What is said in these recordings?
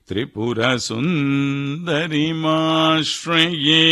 త్రిపుర సుందరిమాశ్రయే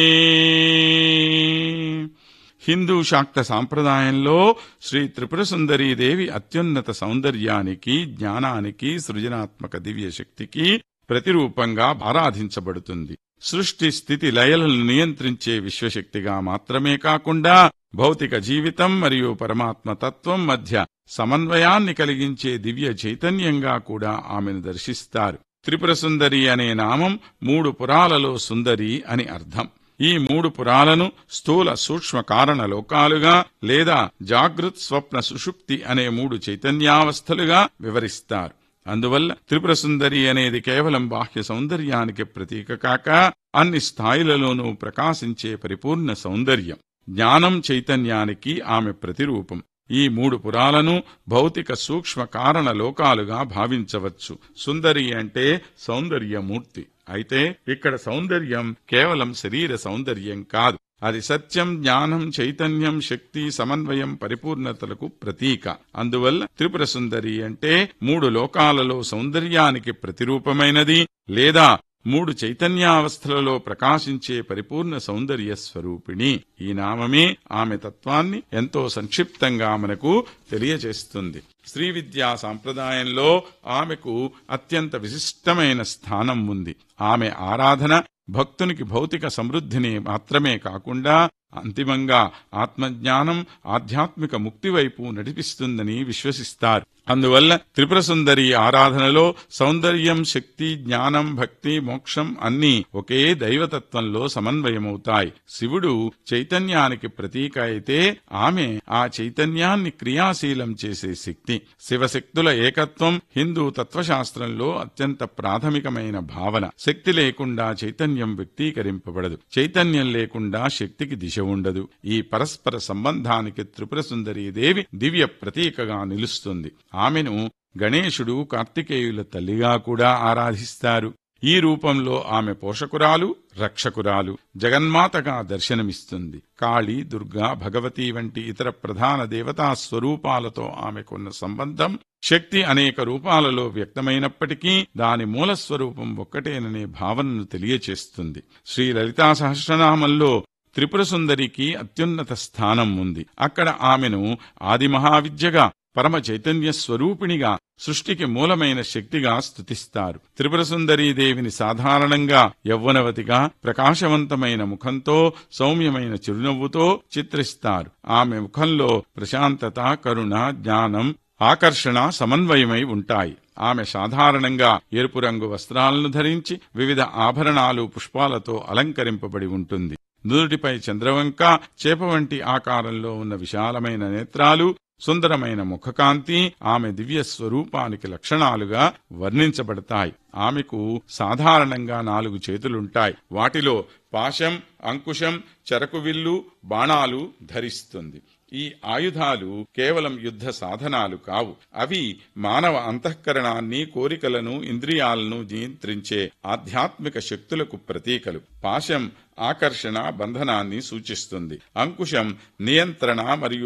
హిందూ శాక్త సాంప్రదాయంలో శ్రీ త్రిపుర దేవి అత్యున్నత సౌందర్యానికి జ్ఞానానికి సృజనాత్మక దివ్య శక్తికి ప్రతిరూపంగా ఆరాధించబడుతుంది సృష్టి స్థితి లయలను నియంత్రించే విశ్వశక్తిగా మాత్రమే కాకుండా భౌతిక జీవితం మరియు పరమాత్మ తత్వం మధ్య సమన్వయాన్ని కలిగించే దివ్య చైతన్యంగా కూడా ఆమెను దర్శిస్తారు త్రిపుర సుందరి అనే నామం మూడు పురాలలో సుందరి అని అర్థం ఈ మూడు పురాలను స్థూల సూక్ష్మ కారణ లోకాలుగా లేదా జాగృత్ స్వప్న సుషుప్తి అనే మూడు చైతన్యావస్థలుగా వివరిస్తారు అందువల్ల త్రిపుర సుందరి అనేది కేవలం బాహ్య సౌందర్యానికి ప్రతీక కాక అన్ని స్థాయిలలోనూ ప్రకాశించే పరిపూర్ణ సౌందర్యం జ్ఞానం చైతన్యానికి ఆమె ప్రతిరూపం ఈ మూడు పురాలను భౌతిక సూక్ష్మ కారణ లోకాలుగా భావించవచ్చు సుందరి అంటే సౌందర్యమూర్తి అయితే ఇక్కడ సౌందర్యం కేవలం శరీర సౌందర్యం కాదు అది సత్యం జ్ఞానం చైతన్యం శక్తి సమన్వయం పరిపూర్ణతలకు ప్రతీక అందువల్ల త్రిపుర సుందరి అంటే మూడు లోకాలలో సౌందర్యానికి ప్రతిరూపమైనది లేదా మూడు చైతన్యావస్థలలో ప్రకాశించే పరిపూర్ణ సౌందర్య స్వరూపిణి ఈ నామమే ఆమె తత్వాన్ని ఎంతో సంక్షిప్తంగా మనకు తెలియజేస్తుంది శ్రీ విద్యా సాంప్రదాయంలో ఆమెకు అత్యంత విశిష్టమైన స్థానం ఉంది ఆమె ఆరాధన భక్తునికి భౌతిక సమృద్ధిని మాత్రమే కాకుండా అంతిమంగా ఆత్మజ్ఞానం ఆధ్యాత్మిక ముక్తి వైపు నడిపిస్తుందని విశ్వసిస్తారు అందువల్ల త్రిపుర సుందరి ఆరాధనలో సౌందర్యం శక్తి జ్ఞానం భక్తి మోక్షం అన్నీ ఒకే దైవతత్వంలో సమన్వయమవుతాయి శివుడు చైతన్యానికి ప్రతీక అయితే ఆమె ఆ చైతన్యాన్ని క్రియాశీలం చేసే శక్తి శివశక్తుల ఏకత్వం హిందూ తత్వశాస్త్రంలో అత్యంత ప్రాథమికమైన భావన శక్తి లేకుండా చైతన్యం వ్యక్తీకరింపబడదు చైతన్యం లేకుండా శక్తికి దిశ ఉండదు ఈ పరస్పర సంబంధానికి త్రిపుర సుందరీ దేవి దివ్య ప్రతీకగా నిలుస్తుంది ఆమెను గణేశుడు కార్తికేయుల తల్లిగా కూడా ఆరాధిస్తారు ఈ రూపంలో ఆమె పోషకురాలు రక్షకురాలు జగన్మాతగా దర్శనమిస్తుంది కాళి దుర్గా భగవతి వంటి ఇతర ప్రధాన దేవతా స్వరూపాలతో ఆమెకున్న సంబంధం శక్తి అనేక రూపాలలో వ్యక్తమైనప్పటికీ దాని మూల స్వరూపం ఒక్కటేననే భావనను తెలియచేస్తుంది శ్రీ లలితా సహస్రనామంలో త్రిపుర సుందరికి అత్యున్నత స్థానం ఉంది అక్కడ ఆమెను ఆది మహావిద్యగా పరమ చైతన్య స్వరూపిణిగా సృష్టికి మూలమైన శక్తిగా స్తుతిస్తారు త్రిపుర దేవిని సాధారణంగా యవ్వనవతిగా ప్రకాశవంతమైన ముఖంతో సౌమ్యమైన చిరునవ్వుతో చిత్రిస్తారు ఆమె ముఖంలో ప్రశాంతత కరుణ జ్ఞానం ఆకర్షణ సమన్వయమై ఉంటాయి ఆమె సాధారణంగా ఎరుపు రంగు వస్త్రాలను ధరించి వివిధ ఆభరణాలు పుష్పాలతో అలంకరింపబడి ఉంటుంది నుదుటిపై చంద్రవంక చేప వంటి ఆకారంలో ఉన్న విశాలమైన నేత్రాలు సుందరమైన ముఖకాంతి ఆమె దివ్య స్వరూపానికి లక్షణాలుగా వర్ణించబడతాయి ఆమెకు సాధారణంగా నాలుగు చేతులుంటాయి వాటిలో పాశం అంకుశం చెరకు విల్లు బాణాలు ధరిస్తుంది ఈ ఆయుధాలు కేవలం యుద్ధ సాధనాలు కావు అవి మానవ అంతఃకరణాన్ని కోరికలను ఇంద్రియాలను నియంత్రించే ఆధ్యాత్మిక శక్తులకు ప్రతీకలు పాశం ఆకర్షణ బంధనాన్ని సూచిస్తుంది అంకుశం నియంత్రణ మరియు